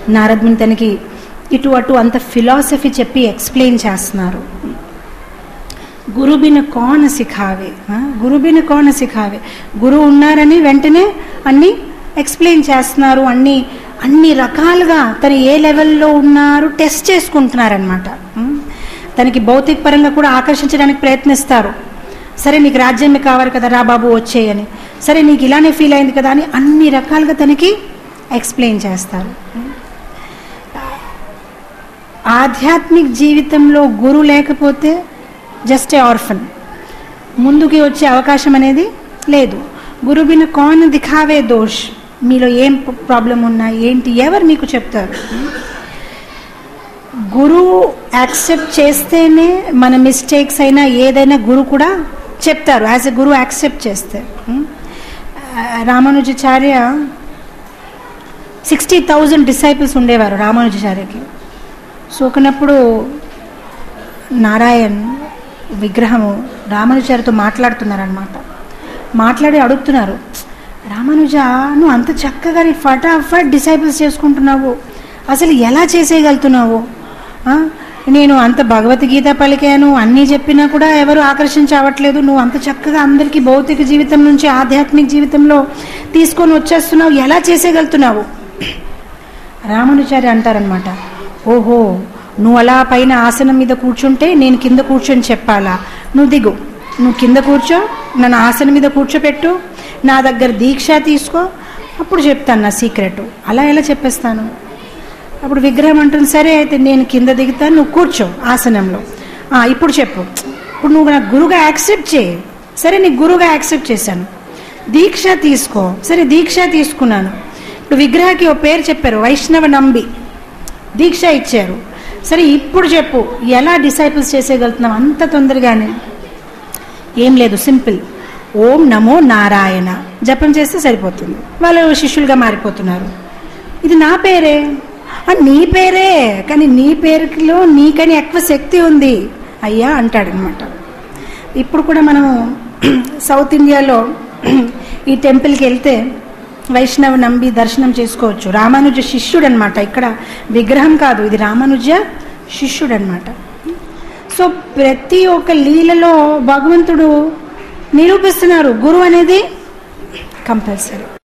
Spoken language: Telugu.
నారద్ముని తనకి ఇటు అటు అంత ఫిలాసఫీ చెప్పి ఎక్స్ప్లెయిన్ చేస్తున్నారు గురు బిన కౌన్ సిఖావే ఆ? గురు బిన కౌన్ సిఖావే గురువు ఉన్నారని వెంటనే అన్ని ఎక్స్ప్లెయిన్ చేస్తున్నారు అన్ని అన్ని రకాలుగా తను ఏ లెవెల్లో ఉన్నారు టెస్ట్ చేసుకుంటున్నారనమాట తనకి భౌతిక పరంగా కూడా ఆకర్షించడానికి ప్రయత్నిస్తారు సరే నీకు రాజ్యమే కావాలి కదా రా బాబు వచ్చేయని సరే నీకు ఇలానే ఫీల్ అయింది కదా అని అన్ని రకాలుగా తనకి ఎక్స్ప్లెయిన్ చేస్తారు ఆధ్యాత్మిక జీవితంలో గురు లేకపోతే జస్ట్ ఏ ఆర్ఫన్ ముందుకి వచ్చే అవకాశం అనేది లేదు గురు బిన కౌన్ దిఖావే దోష్ మీలో ఏం ప్రాబ్లం ఉన్నా ఏంటి ఎవరు మీకు చెప్తారు గురువు యాక్సెప్ట్ చేస్తేనే మన మిస్టేక్స్ అయినా ఏదైనా గురు కూడా చెప్తారు యాజ్ ఎ గురువు యాక్సెప్ట్ చేస్తే ఉం? ఆ, రామానుజాచార్య సిక్స్టీ థౌజండ్ డిసైపుల్స్ ఉండేవారు రామానుజాచార్యకి సో ఒకనప్పుడు నారాయణ్ విగ్రహము రామానుజారితో మాట్లాడుతున్నారనమాట మాట్లాడి అడుగుతున్నారు రామానుజ నువ్వు అంత చక్కగా నీ ఫటాఫట్ డిసైపుల్స్ చేసుకుంటున్నావు అసలు ఎలా చేసేయగలుగుతున్నావు ఆ? నేను అంత భగవద్గీత పలికాను అన్నీ చెప్పినా కూడా ఎవరు ఆకర్షించవట్లేదు నువ్వు అంత చక్కగా అందరికీ భౌతిక జీవితం నుంచి ఆధ్యాత్మిక జీవితంలో తీసుకొని వచ్చేస్తున్నావు ఎలా చేసేయగలుగుతున్నావు రామానుచారి అంటారనమాట ఓహో నువ్వు అలా పైన ఆసనం మీద కూర్చుంటే నేను కింద కూర్చొని చెప్పాలా నువ్వు దిగు నువ్వు కింద కూర్చో నన్ను ఆసనం మీద కూర్చోపెట్టు నా దగ్గర దీక్ష తీసుకో అప్పుడు చెప్తాను నా సీక్రెట్ అలా ఎలా చెప్పేస్తాను అప్పుడు విగ్రహం అంటుంది సరే అయితే నేను కింద దిగుతాను నువ్వు కూర్చో ఆసనంలో "ఆ, ఇప్పుడు చెప్పు ఇప్పుడు నువ్వు నా గురువుగా యాక్సెప్ట్ చేయి సరే నీ గురువుగా యాక్సెప్ట్ చేశాను దీక్ష తీసుకో సరే దీక్ష తీసుకున్నాను ఇప్పుడు విగ్రహకి ఓ పేరు చెప్పారు వైష్ణవ నంబి దీక్ష ఇచ్చారు సరే ఇప్పుడు చెప్పు ఎలా డిసైపుల్స్ చేసేయగలుగుతున్నావు అంత తొందరగానే ఏం లేదు సింపుల్ ఓం నమో నారాయణ జపం చేస్తే సరిపోతుంది వాళ్ళు శిష్యులుగా మారిపోతున్నారు ఇది నా పేరే "ఆ, నీ పేరే కానీ నీ పేరులో నీకని ఎక్కువ శక్తి ఉంది అయ్యా అంటాడనమాట ఇప్పుడు కూడా మనము సౌత్ ఇండియాలో ఈ టెంపుల్కి వెళ్తే వైష్ణవ నంబి దర్శనం చేసుకోవచ్చు రామానుజ శిష్యుడు అనమాట ఇక్కడ విగ్రహం కాదు ఇది రామానుజ శిష్యుడు అనమాట సో ప్రతి ఒక్క లీలలో భగవంతుడు నిరూపిస్తున్నారు గురువు అనేది కంపల్సరీ